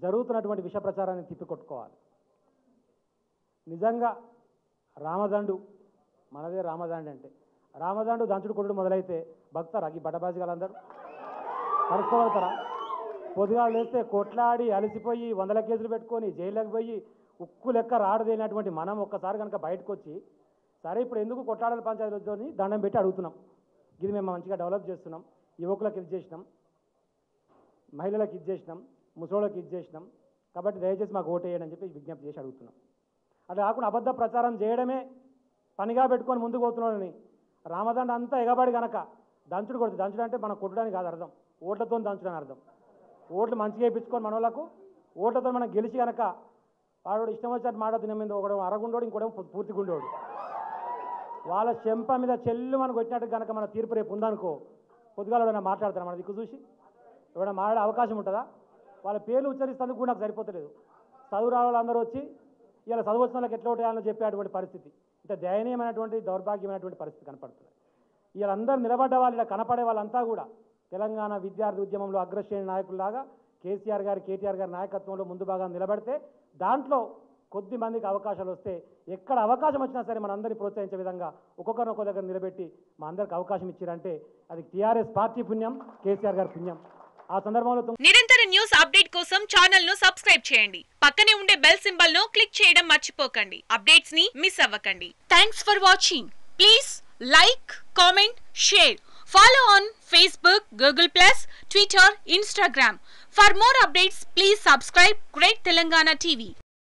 జరుగుతున్నటువంటి విష ప్రచారాన్ని తిప్పికొట్టుకోవాలి నిజంగా రామదండు మనదే రామదండు అంటే రామదండు దంచుడు కొట్టుడు మొదలైతే భక్తారా ఈ బట్టబాజీ వాళ్ళందరూ కలుసుకోగలుగుతారా పొద్దుగా లేస్తే కొట్లాడి అలసిపోయి వందల కేసులు పెట్టుకొని జైల్లోకి పోయి ఉక్కు లెక్క రాడదేనటువంటి మనం ఒక్కసారి కనుక బయటకు వచ్చి సరే ఇప్పుడు ఎందుకు కొట్లాడాలి పంచాయతీలతో అని దండం పెట్టి అడుగుతున్నాం ఇది మేము మంచిగా డెవలప్ చేస్తున్నాం యువకులకు ఇది చేసినాం మహిళలకు ఇది చేసినాం ముసలోళ్ళకి ఇది చేసినాం కాబట్టి దయచేసి మాకు ఓటేయండి అని చెప్పి విజ్ఞప్తి చేసి అడుగుతున్నాం అట్లా కాకుండా అబద్ధ ప్రచారం చేయడమే పనిగా పెట్టుకొని ముందుకు పోతున్నాడని రామదండ అంతా ఎగబడి గనక దంచుడు కొడుతుంది దంచుడు అంటే మనం కొట్టడానికి కాదు అర్థం ఓట్లతో దంచుడు అని అర్థం ఓట్లు మంచిగా వేయించుకొని మన వాళ్ళకు ఓట్లతో మనం గెలిచి గనక వాడు ఇష్టం వచ్చినట్టు మాట తిన మీద ఒకడు అరగుండోడు ఇంకోటి పూర్తి గుండోడు వాళ్ళ చెంప మీద చెల్లు మనం కొట్టినట్టు కనుక మన తీర్పు రేపు ఉందనుకో పొద్దుగాల ఎవరైనా మాట్లాడతారు మన దిక్కు చూసి ఎవరైనా మాట్లాడే అవకాశం ఉంటుందా వాళ్ళ పేర్లు ఉచ్చరిస్తేందుకు కూడా నాకు సరిపోతలేదు చదువు రాని వాళ్ళందరూ వచ్చి ఇలా చదువు వచ్చిన వాళ్ళకి ఎట్లా ఓటేయాలో చెప్పేటువంటి పరిస్థితి ఇంత దయనీయమైనటువంటి దౌర్భాగ్యమైనటువంటి పరిస్థితి కనపడుతుంది వీళ్ళందరూ నిలబడ్డ వాళ్ళు ఇలా కనపడే వాళ్ళంతా కూడా తెలంగాణ విద్యార్థి ఉద్యమంలో అగ్రశ్రేణి నాయకుల్లాగా కేసీఆర్ గారి కేటీఆర్ గారి నాయకత్వంలో ముందు భాగం నిలబడితే దాంట్లో కొద్ది మందికి అవకాశాలు వస్తే ఎక్కడ అవకాశం వచ్చినా సరే మనందరినీ ప్రోత్సహించే విధంగా ఒక్కొక్కరిని ఒక్కొక్క దగ్గర నిలబెట్టి మా అందరికి అవకాశం ఇచ్చారంటే అది టీఆర్ఎస్ పార్టీ పుణ్యం కేసీఆర్ గారి పుణ్యం ఆ సందర్భంలో తుమ్- నిరంతర న్యూస్ అప్డేట్ కోసం ఛానల్ ను సబ్స్క్రైబ్ చేయండి పక్కనే ఉండే బెల్ సింబల్ ను క్లిక్ చేయడం మర్చిపోకండి అప్డేట్స్ ని మిస్ అవ్వకండి thanks for watching please like comment share follow on Facebook Google plus Twitter Instagram for more updates please subscribe great Telangana TV